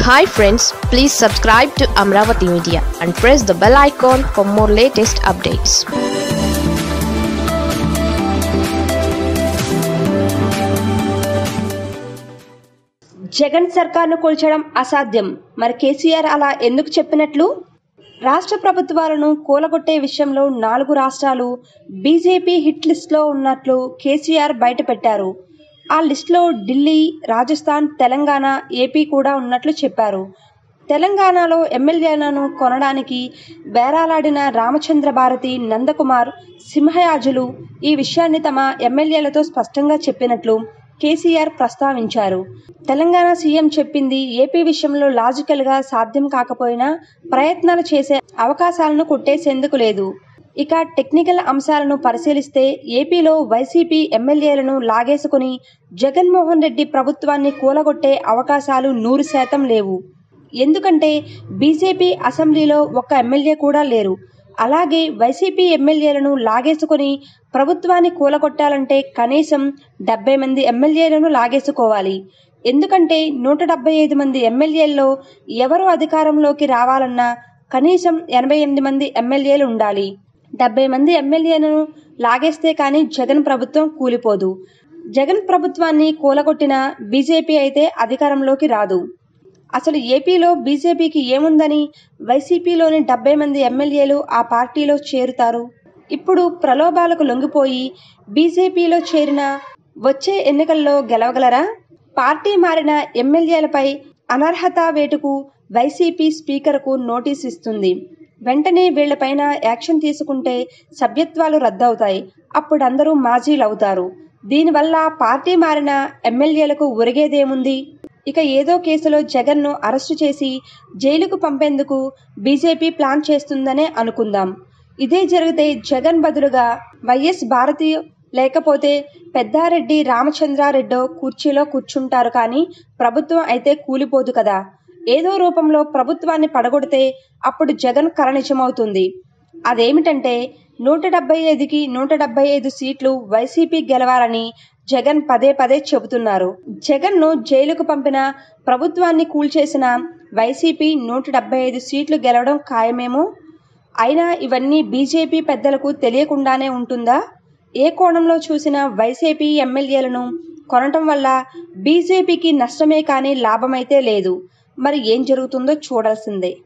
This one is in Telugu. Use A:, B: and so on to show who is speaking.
A: hi friends please subscribe to Amaravati media and press the bell icon for more latest updates
B: Jagan సర్కార్ను కూల్చడం అసాధ్యం మరి కేసీఆర్ అలా ఎందుకు చెప్పినట్లు రాష్ట్ర ప్రభుత్వాలను కూలగొట్టే విషయంలో నాలుగు రాష్ట్రాలు బీజేపీ హిట్ లిస్ట్లో ఉన్నట్లు కేసీఆర్ బయటపెట్టారు ఆ లిస్టులో ఢిల్లీ రాజస్థాన్ తెలంగాణ ఏపీ కూడా ఉన్నట్లు చెప్పారు తెలంగాణలో ఎమ్మెల్యేలను కొనడానికి బేరాలాడిన రామచంద్ర భారతి నందకుమార్ సింహయాజులు ఈ విషయాన్ని తమ ఎమ్మెల్యేలతో స్పష్టంగా చెప్పినట్లు కేసీఆర్ ప్రస్తావించారు తెలంగాణ సీఎం చెప్పింది ఏపీ విషయంలో లాజికల్గా సాధ్యం కాకపోయినా ప్రయత్నాలు చేసే అవకాశాలను కొట్టేసేందుకు లేదు ఇక టెక్నికల్ అంశాలను పరిశీలిస్తే ఏపీలో వైసీపీ ఎమ్మెల్యేలను లాగేసుకుని జగన్మోహన్ రెడ్డి ప్రభుత్వాన్ని కూలగొట్టే అవకాశాలు నూరు శాతం లేవు ఎందుకంటే బీజేపీ అసెంబ్లీలో ఒక్క ఎమ్మెల్యే కూడా లేరు అలాగే వైసీపీ ఎమ్మెల్యేలను లాగేసుకుని ప్రభుత్వాన్ని కూలగొట్టాలంటే కనీసం డెబ్బై మంది ఎమ్మెల్యేలను లాగేసుకోవాలి ఎందుకంటే నూట డెబ్బై ఐదు మంది ఎమ్మెల్యేల్లో ఎవరు అధికారంలోకి రావాలన్నా కనీసం ఎనభై ఎనిమిది మంది ఎమ్మెల్యేలు ఉండాలి డెబ్బై మంది ఎమ్మెల్యేలను లాగేస్తే కానీ జగన్ ప్రభుత్వం కూలిపోదు జగన్ ప్రభుత్వాన్ని కూలగొట్టిన బీజేపీ అయితే అధికారంలోకి రాదు అసలు ఏపీలో బీజేపీకి ఏముందని వైసీపీలోని డెబ్బై మంది ఎమ్మెల్యేలు ఆ పార్టీలో చేరుతారు ఇప్పుడు ప్రలోభాలకు లొంగిపోయి బీజేపీలో చేరిన వచ్చే ఎన్నికల్లో గెలవగలరా పార్టీ మారిన ఎమ్మెల్యేలపై అనర్హత వేటుకు వైసీపీ స్పీకర్కు నోటీస్ ఇస్తుంది వెంటనే వీళ్లపైన యాక్షన్ తీసుకుంటే సభ్యత్వాలు రద్దవుతాయి అప్పుడు అందరూ మాజీలవుతారు దీనివల్ల పార్టీ మారిన ఎమ్మెల్యేలకు ఒరిగేదేముంది ఇక ఏదో కేసులో జగన్ను అరెస్టు చేసి జైలుకు పంపేందుకు బీజేపీ ప్లాన్ చేస్తుందనే అనుకుందాం ఇదే జరిగితే జగన్ బదులుగా వైఎస్ భారతి లేకపోతే పెద్దారెడ్డి రామచంద్రారెడ్డో కుర్చీలో కూర్చుంటారు కానీ ప్రభుత్వం అయితే కూలిపోదు కదా ఏదో రూపంలో ప్రభుత్వాన్ని పడగొడితే అప్పుడు జగన్ కరనిజమవుతుంది అదేమిటంటే నూట డెబ్బై ఐదుకి నూట డెబ్బై ఐదు సీట్లు వైసీపీ గెలవాలని జగన్ పదే పదే చెబుతున్నారు జగన్ను జైలుకు పంపిన ప్రభుత్వాన్ని కూల్చేసిన వైసీపీ నూట డెబ్బై ఐదు సీట్లు గెలవడం ఖాయమేమో అయినా ఇవన్నీ బీజేపీ పెద్దలకు తెలియకుండానే ఉంటుందా ఏ కోణంలో చూసినా వైసీపీ ఎమ్మెల్యేలను కొనటం వల్ల బీజేపీకి నష్టమే కానీ లాభమైతే లేదు మరి ఏం జరుగుతుందో చూడాల్సిందే